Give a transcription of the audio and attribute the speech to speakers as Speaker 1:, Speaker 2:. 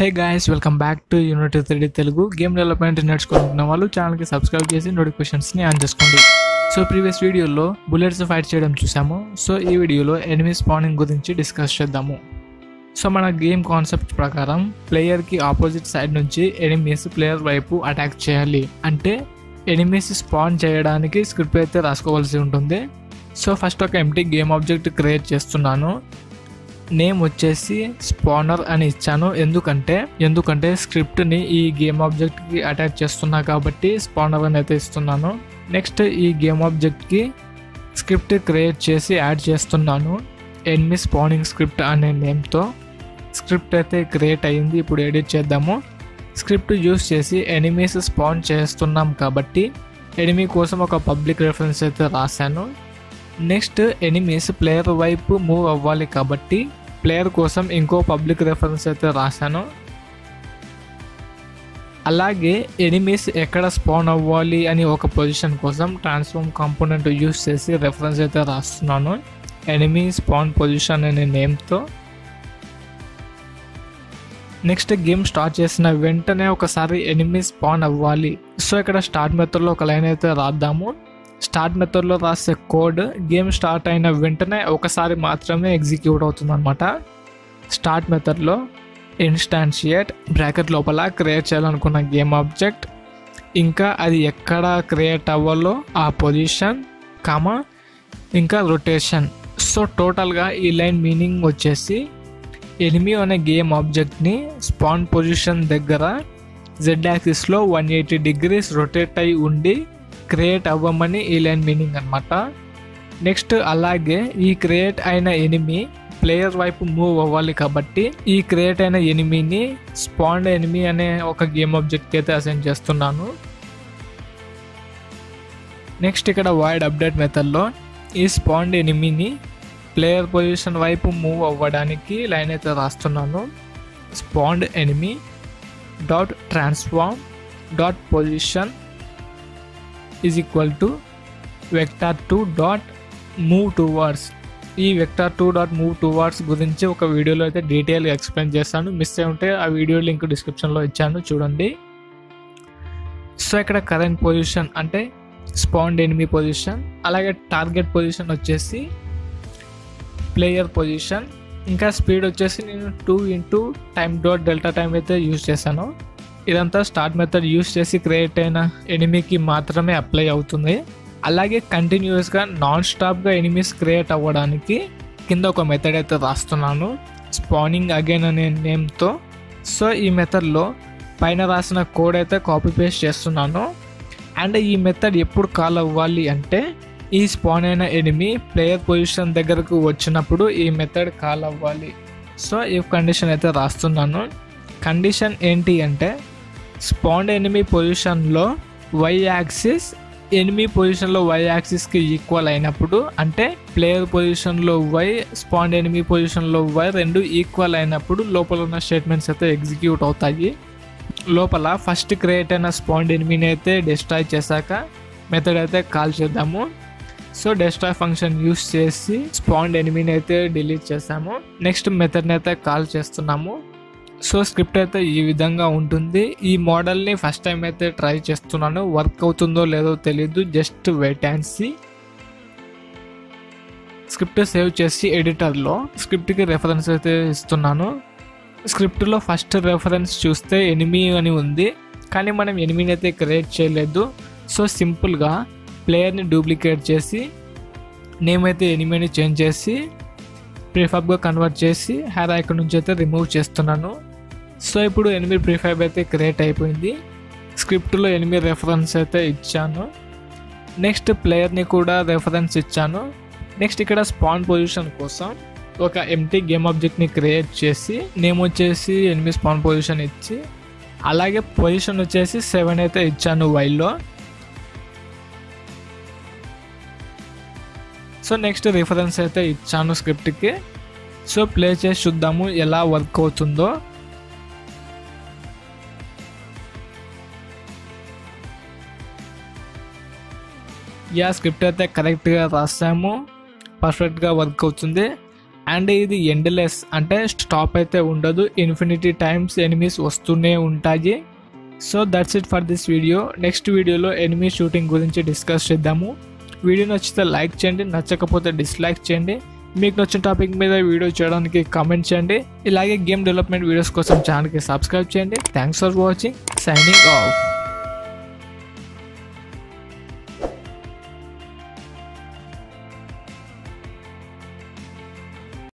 Speaker 1: hey guys welcome back to unity three D Telugu game development నేర్చుకుంటున్న వాళ్ళు ఛానల్కి సబ్స్క్రైబ్ చేసి నోటిఫికేషన్స్ని ఆన్ చేసుకోండి సో ప్రీవియస్ వీడియోలో బుల్లెట్స్ ఫైట్ చేయడం చూసాము సో ఈ వీడియోలో ఎనిమీ స్పానింగ్ గురించి డిస్కస్ చేద్దాము సో మన గేమ్ కాన్సెప్ట్ ప్రకారం ప్లేయర్కి ఆపోజిట్ సైడ్ నుంచి ఎనిమీస్ ప్లేయర్ వైపు అటాక్ చేయాలి అంటే ఎనిమీస్ స్పాన్ చేయడానికి స్క్రిప్ట్ అయితే రాసుకోవాల్సి ఉంటుంది సో ఫస్ట్ ఒక ఎంటీ గేమ్ ఆబ్జెక్ట్ క్రియేట్ చేస్తున్నాను నేమ్ వచ్చేసి స్పానర్ అని ఇచ్చాను ఎందుకంటే ఎందుకంటే స్క్రిప్ట్ని ఈ గేమ్ ఆబ్జెక్ట్కి అటాచ్ చేస్తున్నా కాబట్టి స్పానర్ అని అయితే ఇస్తున్నాను నెక్స్ట్ ఈ గేమ్ ఆబ్జెక్ట్కి స్క్రిప్ట్ క్రియేట్ చేసి యాడ్ చేస్తున్నాను ఎన్మి స్పానింగ్ స్క్రిప్ట్ అనే నేమ్తో స్క్రిప్ట్ అయితే క్రియేట్ అయ్యింది ఇప్పుడు ఎడిట్ చేద్దాము స్క్రిప్ట్ యూస్ చేసి ఎనిమీస్ స్పాన్ చేస్తున్నాం కాబట్టి ఎనిమీ కోసం ఒక పబ్లిక్ రెఫరెన్స్ అయితే రాశాను నెక్స్ట్ ఎనిమీస్ ప్లేయర్ వైపు మూవ్ అవ్వాలి కాబట్టి ప్లేయర్ కోసం ఇంకో పబ్లిక్ రెఫరెన్స్ అయితే రాశాను అలాగే ఎనిమీస్ ఎక్కడ స్పాన్ అవ్వాలి అని ఒక పొజిషన్ కోసం ట్రాన్స్ఫార్మ్ కాంపోనెంట్ యూస్ చేసి రెఫరెన్స్ అయితే రాస్తున్నాను ఎనిమీ స్పాన్ పొజిషన్ అనే నేమ్తో నెక్స్ట్ గేమ్ స్టార్ట్ చేసిన వెంటనే ఒకసారి ఎనిమీ స్పాన్ అవ్వాలి సో ఇక్కడ స్టార్ట్ మెథడ్లో ఒక లైన్ అయితే రాద్దాము స్టార్ట్ మెథడ్లో రాసే కోడ్ గేమ్ స్టార్ట్ అయిన వెంటనే ఒకసారి మాత్రమే ఎగ్జిక్యూట్ అవుతుంది అనమాట స్టార్ట్ మెథడ్లో ఇన్స్టాన్షియేట్ బ్రాకెట్ లోపల క్రియేట్ చేయాలనుకున్న గేమ్ ఆబ్జెక్ట్ ఇంకా అది ఎక్కడ క్రియేట్ అవ్వాలో ఆ పొజిషన్ కామా ఇంకా రొటేషన్ సో టోటల్గా ఈ లైన్ మీనింగ్ వచ్చేసి ఎనిమి అనే గేమ్ ఆబ్జెక్ట్ని స్పాన్ పొజిషన్ దగ్గర జెడ్ యాక్సిస్లో వన్ ఎయిటీ డిగ్రీస్ రొటేట్ అయి ఉండి క్రియేట్ అవ్వమని ఈ లైన్ మీనింగ్ అనమాట నెక్స్ట్ అలాగే ఈ క్రియేట్ అయిన ఎనిమి ప్లేయర్ వైపు మూవ్ అవ్వాలి కాబట్టి ఈ క్రియేట్ అయిన ఎనిమిని స్పాండ్ ఎనిమి అనే ఒక గేమ్ ఆబ్జెక్ట్కి అయితే అసైన్ చేస్తున్నాను నెక్స్ట్ ఇక్కడ వైడ్ అప్డేట్ మెథడ్లో ఈ స్పాండ్ ఎనిమిని ప్లేయర్ పొజిషన్ వైపు మూవ్ అవ్వడానికి లైన్ అయితే రాస్తున్నాను spawned enemy dot transform dot position is equal to vector two dot move towards ఈ vector two dot move towards గురించి ఒక వీడియోలో అయితే డీటెయిల్గా ఎక్స్ప్లెయిన్ చేస్తాను మిస్ అయి ఉంటే ఆ వీడియో లింక్ డిస్క్రిప్షన్లో ఇచ్చాను చూడండి సో ఇక్కడ కరెంట్ పొజిషన్ అంటే స్పాండ్ ఎనిమి పొజిషన్ అలాగే టార్గెట్ పొజిషన్ వచ్చేసి ప్లేయర్ పొజిషన్ ఇంకా స్పీడ్ వచ్చేసి నేను two into time dot delta time అయితే యూజ్ చేశాను ఇదంతా స్టార్ట్ మెథడ్ యూస్ చేసి క్రియేట్ అయిన ఎనిమికి మాత్రమే అప్లై అవుతుంది అలాగే కంటిన్యూస్గా నాన్ స్టాప్గా ఎనిమీస్ క్రియేట్ అవ్వడానికి కింద ఒక మెథడ్ అయితే రాస్తున్నాను స్పానింగ్ అగైన్ అనే నేమ్తో సో ఈ మెథడ్లో పైన రాసిన కోడ్ అయితే కాపీ పేస్ట్ చేస్తున్నాను అండ్ ఈ మెథడ్ ఎప్పుడు కాల్ అవ్వాలి అంటే ఈ స్పాన్ అయిన ఎనిమి ప్లేయర్ పొజిషన్ దగ్గరకు వచ్చినప్పుడు ఈ మెథడ్ కాల్ అవ్వాలి సో ఈ కండిషన్ అయితే రాస్తున్నాను కండిషన్ ఏంటి అంటే స్పాండ్ ఎనిమి పొజిషన్లో వై యాక్సిస్ ఎనిమి పొజిషన్లో వై యాక్సిస్కి ఈక్వల్ అయినప్పుడు అంటే ప్లేయర్ పొజిషన్లో వై స్పాండ్ ఎనిమి పొజిషన్లో వై రెండు ఈక్వల్ అయినప్పుడు లోపల ఉన్న స్టేట్మెంట్స్ అయితే ఎగ్జిక్యూట్ అవుతాయి లోపల ఫస్ట్ క్రియేట్ అయిన స్పాండ్ ఎనిమిని అయితే డిస్ట్రాయ్ చేశాక మెథడ్ అయితే కాల్ చేద్దాము సో డెస్ట్రాయ్ ఫంక్షన్ యూస్ చేసి స్పాండ్ ఎనిమిని అయితే డిలీట్ చేసాము నెక్స్ట్ మెథడ్ని అయితే కాల్ చేస్తున్నాము సో స్క్రిప్ట్ అయితే ఈ విధంగా ఉంటుంది ఈ మోడల్ని ఫస్ట్ టైం అయితే ట్రై చేస్తున్నాను వర్క్ అవుతుందో లేదో తెలీదు just wait and see script save చేసి ఎడిటర్లో స్క్రిప్ట్కి రెఫరెన్స్ అయితే ఇస్తున్నాను స్క్రిప్ట్లో ఫస్ట్ రెఫరెన్స్ చూస్తే ఎనిమి అని ఉంది కానీ మనం ఎనిమిని అయితే క్రియేట్ చేయలేదు సో సింపుల్గా ప్లేయర్ని డూప్లికేట్ చేసి నేమ్ అయితే ఎనిమిని చేంజ్ చేసి ప్రిఫాబ్గా కన్వర్ట్ చేసి హెయిర్ ఐకన్ నుంచి అయితే రిమూవ్ చేస్తున్నాను సో ఇప్పుడు ఎనిమిది ప్రిఫైబ్ అయితే క్రియేట్ అయిపోయింది స్క్రిప్ట్లో ఎనిమిది రెఫరెన్స్ అయితే ఇచ్చాను నెక్స్ట్ ప్లేయర్ని కూడా రెఫరెన్స్ ఇచ్చాను నెక్స్ట్ ఇక్కడ స్పాన్ పొజిషన్ కోసం ఒక ఎంటీ గేమ్ ఆబ్జెక్ట్ని క్రియేట్ చేసి నేమ్ వచ్చేసి ఎనిమిది స్పాన్ పొజిషన్ ఇచ్చి అలాగే పొజిషన్ వచ్చేసి సెవెన్ అయితే ఇచ్చాను వైల్లో సో నెక్స్ట్ రిఫరెన్స్ అయితే ఇచ్చాను స్క్రిప్ట్కి సో ప్లే చేసి చూద్దాము ఎలా వర్క్ అవుతుందో యా స్క్రిప్ట్ అయితే కరెక్ట్గా రాసాము పర్ఫెక్ట్గా వర్క్ అవుతుంది అండ్ ఇది ఎండ్లెస్ అంటే స్టాప్ అయితే ఉండదు ఇన్ఫినిటీ టైమ్స్ ఎనిమీస్ వస్తూనే ఉంటాయి so that's it for this video next వీడియోలో ఎనిమీ షూటింగ్ గురించి డిస్కస్ చేద్దాము వీడియో నచ్చితే లైక్ చేయండి నచ్చకపోతే డిస్లైక్ చేయండి మీకు నచ్చిన టాపిక్ మీద వీడియో చేయడానికి కామెంట్ చేయండి ఇలాగే గేమ్ డెవలప్మెంట్ వీడియోస్ కోసం ఛానల్కి సబ్స్క్రైబ్ చేయండి thanks for watching signing of